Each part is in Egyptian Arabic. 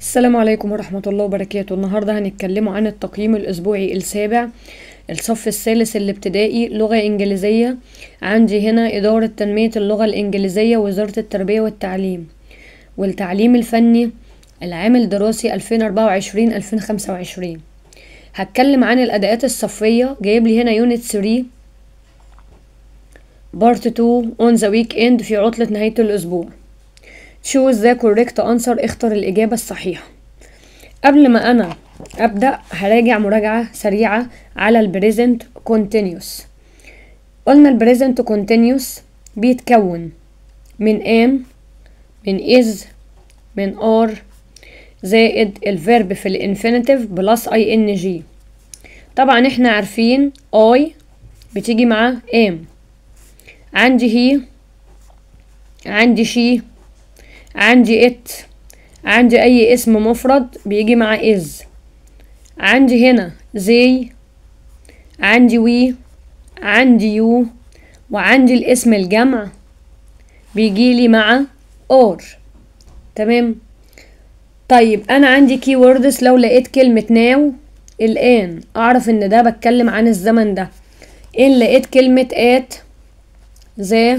السلام عليكم ورحمة الله وبركاته النهاردة هنتكلموا عن التقييم الأسبوعي السابع الصف الثالث الابتدائي لغة إنجليزية عندي هنا إدارة تنمية اللغة الإنجليزية وزارة التربية والتعليم والتعليم الفني العام الدراسي 2024-2025 هتكلم عن الأداءات الصفية جايب لي هنا يونت 3 بارت 2 on the weekend في عطلة نهاية الأسبوع choose the correct answer اختر الإجابة الصحيحة قبل ما أنا أبدأ هراجع مراجعة سريعة على البريزنت continuous قلنا البريزنت continuous بيتكون من am من is من are زائد الفيرب في الانفينيتيف بلس اي ان جي طبعا احنا عارفين I بتيجي مع am عندي هي عندي she عندي it عندي اي اسم مفرد بيجي مع is عندي هنا they عندي we عندي you وعندي الاسم الجمع بيجي لي مع or تمام طيب انا عندي كي ووردز لو لقيت كلمة ناو الان اعرف ان ده بتكلم عن الزمن ده ان لقيت كلمة at the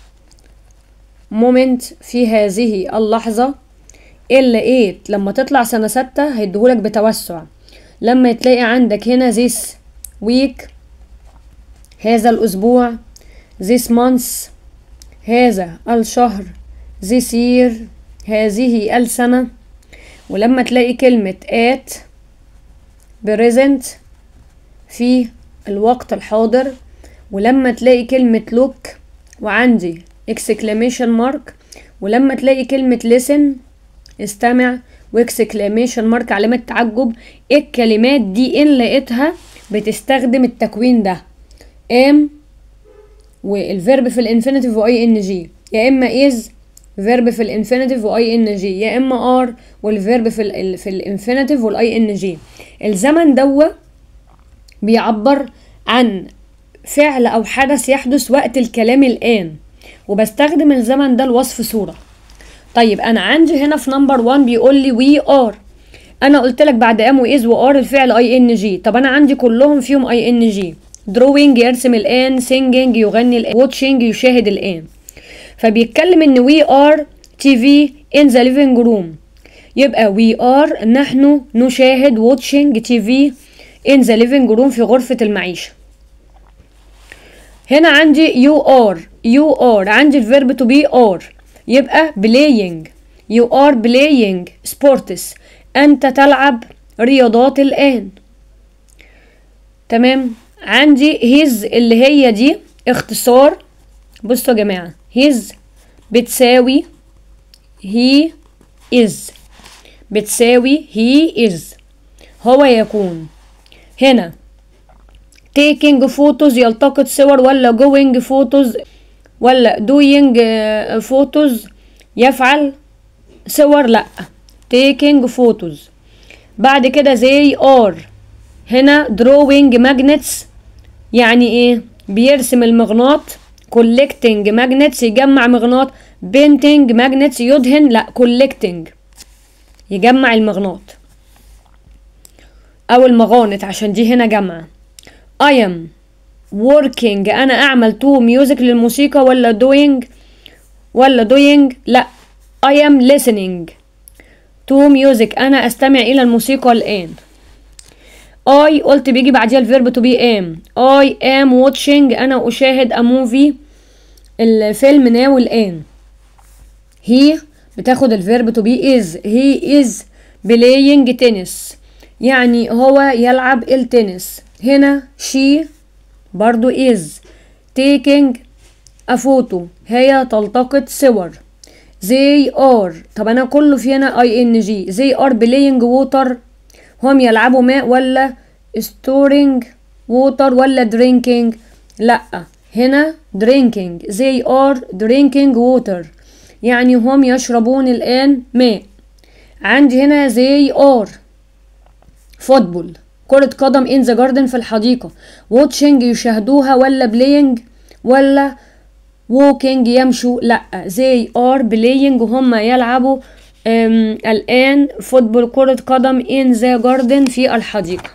moment في هذه اللحظة ان لقيت لما تطلع سنة ستة هيديهولك بتوسع لما تلاقي عندك هنا this week هذا الأسبوع this month هذا الشهر this year هذه السنة ولما تلاقي كلمة at present في الوقت الحاضر ولما تلاقي كلمة look وعندي exclamation mark ولما تلاقي كلمة listen استمع واكسكلاميشن مارك علامة تعجب الكلمات دي ان لقيتها بتستخدم التكوين ده ام والفيرب في الانفينيتيف واي ان جي يا اما از فيرب في الانفينيتيف واي ان جي يا اما ار والفيرب في ال في الانفينيتيف والاي ان جي الزمن دوا بيعبر عن فعل او حدث يحدث وقت الكلام الان وبستخدم الزمن ده لوصف صوره طيب انا عندي هنا في نمبر 1 بيقول لي وي ار انا قلت لك بعد ام واز وار الفعل اي ان جي طب انا عندي كلهم فيهم اي ان جي دروينج يرسم الان سينجينج يغني الان واتشينج يشاهد الان فبيتكلم ان وي ار تي في ان ذا ليفينج روم يبقى وي ار نحن نشاهد واتشينج تي في ان ذا ليفينج روم في غرفة المعيشة هنا عندي يو ار يو ار عندي الفيرب تو بي ار يبقى playing you are playing sports أنت تلعب رياضات الآن تمام عندي his اللي هي دي اختصار بصوا يا جماعة his بتساوي he is بتساوي he is هو يكون هنا taking photos يلتقط صور ولا going photos ولا doing photos يفعل صور لا taking photos بعد كده they are هنا drawing magnets يعني ايه بيرسم المغناط collecting magnets يجمع مغناط painting magnets يدهن لا collecting يجمع المغناط او المغانط عشان دي هنا جمع I am working انا اعمل تو ميوزك للموسيقى ولا doing ولا doing لا I am listening to music انا استمع الى الموسيقى الان I قلت بيجي بعديها الفيرب to be am I am watching انا اشاهد a movie الفيلم ناو الان he بتاخد الفيرب to be is he is playing tennis يعني هو يلعب التنس هنا she برضو is taking a photo هي تلتقط صور they are طب انا كله في هنا اي ان جي they are playing water هم يلعبوا ماء ولا storing water ولا drinking لا هنا drinking they are drinking water يعني هم يشربون الان ماء عندي هنا they are football كرة قدم in the garden في الحديقة watching يشاهدوها ولا playing ولا walking يمشوا لا they are playing وهم يلعبوا أم، الآن فوتبول كرة قدم in the garden في الحديقة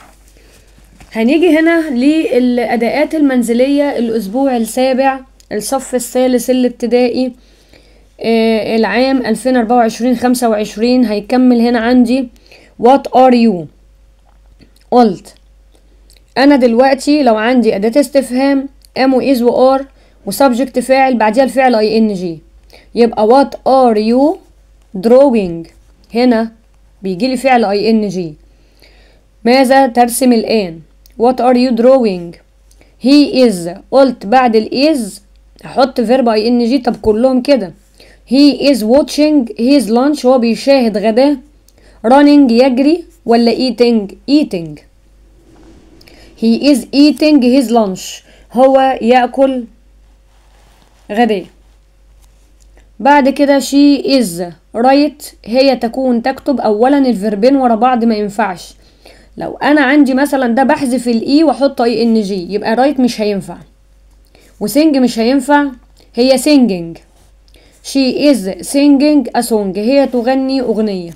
هنيجي هنا للأداءات المنزلية الأسبوع السابع الصف الثالث الابتدائي آه، العام 2024 25 هيكمل هنا عندي what are you قلت أنا دلوقتي لو عندي أداة استفهام am و is و are وسبجكت فاعل بعديها الفعل ing يبقى what are you drawing هنا بيجيلي فعل ing ماذا ترسم الآن what are you drawing he is قلت بعد ال is احط فيرب ing طب كلهم كده he is watching his lunch هو بيشاهد غداه running يجري ولا eating eating he is eating his lunch هو يأكل غداه بعد كده she is write هي تكون تكتب اولا الفيربين ورا بعض ما ينفعش لو انا عندي مثلا ده بحذف الاي واحط اي ان جي يبقى رايت مش هينفع وسينج مش هينفع هي singing she is singing a song هي تغني اغنية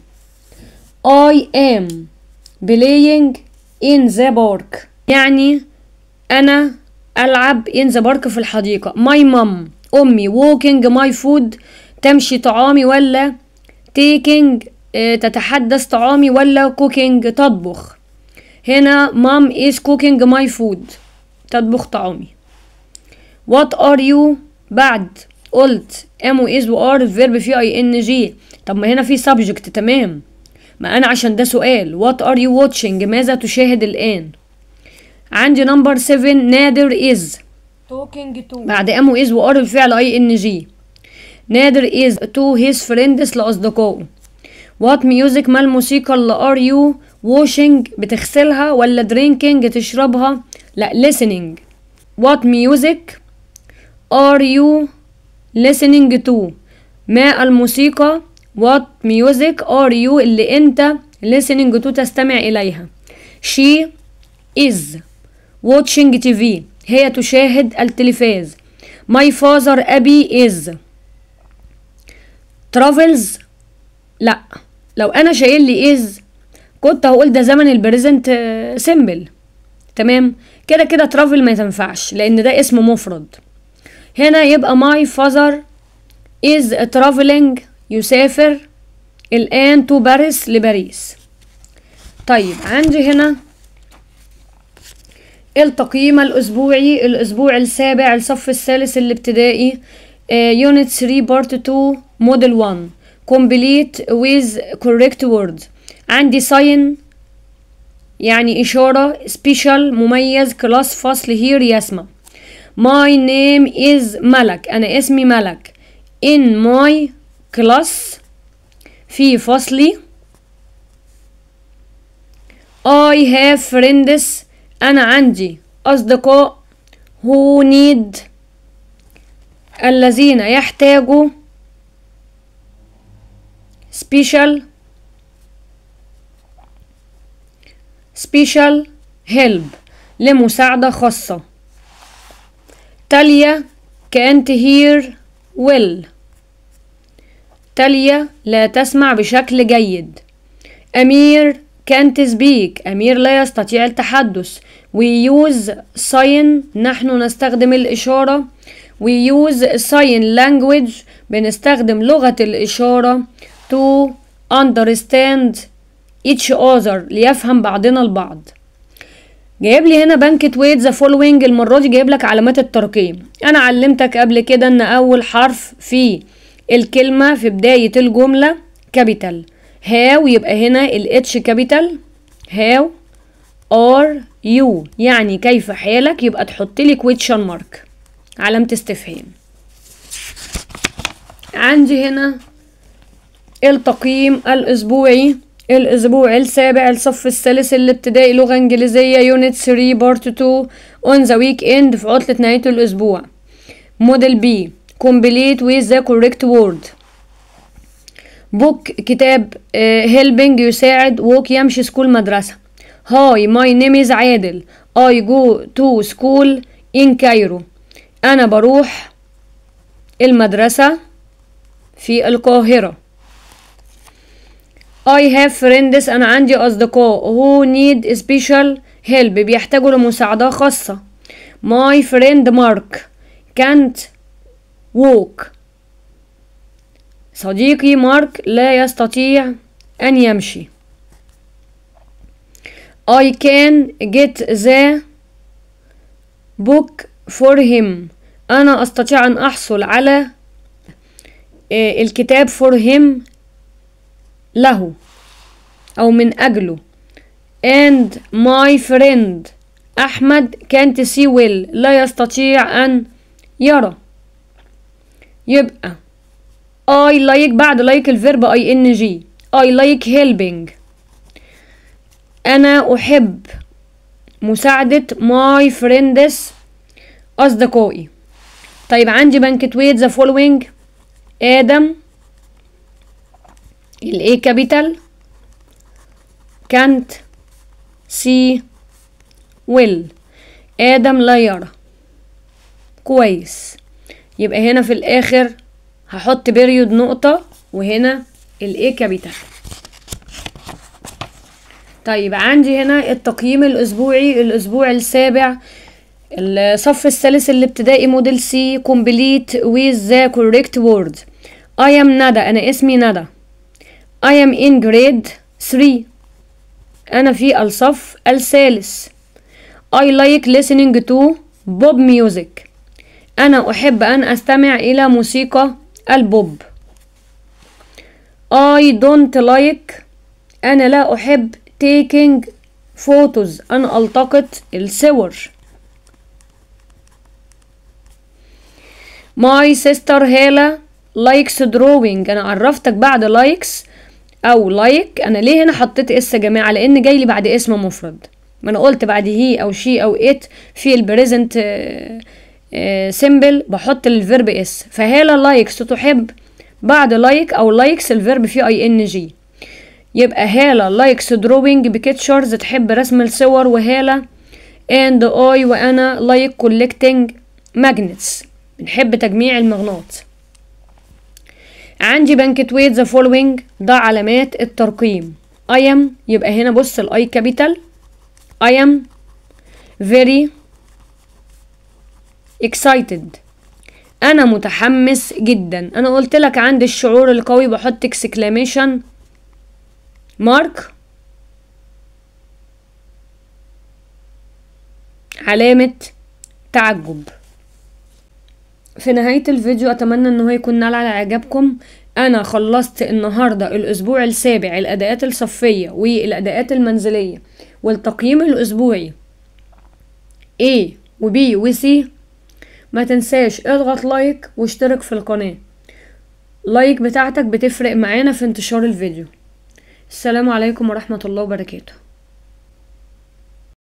I am playing in the park يعني انا العب in the park في الحديقة my mom امي walking my food تمشي طعامي ولا taking آه، تتحدث طعامي ولا cooking تطبخ هنا mom is cooking my food تطبخ طعامي what are you بعد قلت am و is و are الفيرب فيه اي ان جي طب ما هنا في subject تمام ما انا عشان ده سؤال what are you watching ماذا تشاهد الان عندي نمبر 7 نادر is talking to بعد am و is و are الفعل اي ان جي نادر is to his friends لأصدقائه what music ما الموسيقى اللي are you washing بتغسلها ولا drinking تشربها لا listening what music are you listening to ما الموسيقى what music are you اللي انت listening to تستمع اليها she is watching TV هي تشاهد التلفاز my father أبي is travels لا لو انا شايل لي is كنت هقول ده زمن البريزنت سيمبل تمام كده كده ترافل ما تنفعش لان ده اسم مفرد هنا يبقى my father is traveling يسافر الآن تو باريس لباريس طيب عندي هنا التقييم الأسبوعي الأسبوع السابع الصف الثالث الابتدائي يونت 3 بارت 2 موديل 1 complete with correct words عندي sign يعني إشارة special مميز كلاس فصل here يسمع My name is ملك أنا اسمي ملك In my class في فصلي I have friends أنا عندي أصدقاء who need الذين يحتاجوا special special help لمساعدة خاصة تاليا can't hear well تاليا لا تسمع بشكل جيد أمير can't speak أمير لا يستطيع التحدث we use sign نحن نستخدم الإشارة we use sign language بنستخدم لغة الإشارة to understand each other ليفهم بعضنا البعض جايب لي هنا بنكت ويت ذا فولوينج المرة دي جايب لك علامات الترقيم أنا علمتك قبل كده إن أول حرف في الكلمة في بداية الجملة كابيتال هاو يبقى هنا الاتش كابيتال هاو ار يو يعني كيف حالك يبقى تحط لي كويتشن مارك علامة استفهام عندي هنا التقييم الأسبوعي الأسبوع السابع الصف الثالث الابتدائي لغة إنجليزية يونت 3 بارت 2 on the weekend في عطلة نهاية الأسبوع موديل بي complete with the correct word بوك كتاب هيلبنج يساعد ووك يمشي سكول مدرسة هاي ماي نيم از عادل I go to school in Cairo أنا بروح المدرسة في القاهرة I have friends أنا عندي أصدقاء who need special help بيحتاجوا لمساعدة خاصة My friend Mark can't walk صديقي مارك لا يستطيع أن يمشي I can get the book for him أنا أستطيع أن أحصل على آه، الكتاب for him له أو من أجله and my friend أحمد can't see well لا يستطيع أن يرى يبقى I like بعد like الفيرب ing I like helping أنا أحب مساعدة my friends أصدقائي طيب عندي بنكتويت the following آدم ال A capital can't see well آدم لا يرى كويس يبقى هنا في الآخر هحط بيريود نقطة وهنا ال A capital طيب عندي هنا التقييم الأسبوعي الأسبوع السابع الصف الثالث الابتدائي موديل سي complete with the correct word I am ندى أنا اسمي ندى I am in grade 3 أنا في الصف الثالث I like listening to pop music أنا أحب أن أستمع إلى موسيقى البوب I don't like أنا لا أحب taking photos أنا ألتقط الصور My sister هالة likes drawing أنا عرفتك بعد likes أو like أنا ليه هنا حطيت اس يا جماعة لأن جاي لي بعد اسم مفرد ما أنا قلت بعد هي أو شي أو it في البريزنت سيمبل بحط الفيرب اس فهالة لايكس تحب بعد لايك او لايكس الفيرب فيه اي ان جي يبقى هالة لايكس دروينج بيكتشرز تحب رسم الصور وهالة and I وانا لايك collecting magnets بنحب تجميع المغناط عندي بنكتويت ذا فولوينج ضع علامات الترقيم I am يبقى هنا بص الاي كابيتال I am very excited انا متحمس جدا انا قلت لك عندي الشعور القوي بحط exclamation mark علامة تعجب في نهاية الفيديو أتمنى إن هو يكون نال على إعجابكم أنا خلصت النهاردة الأسبوع السابع الأداءات الصفية والأداءات المنزلية والتقييم الأسبوعي A و B و C ما تنساش اضغط لايك واشترك في القناة لايك بتاعتك بتفرق معانا في انتشار الفيديو السلام عليكم ورحمة الله وبركاته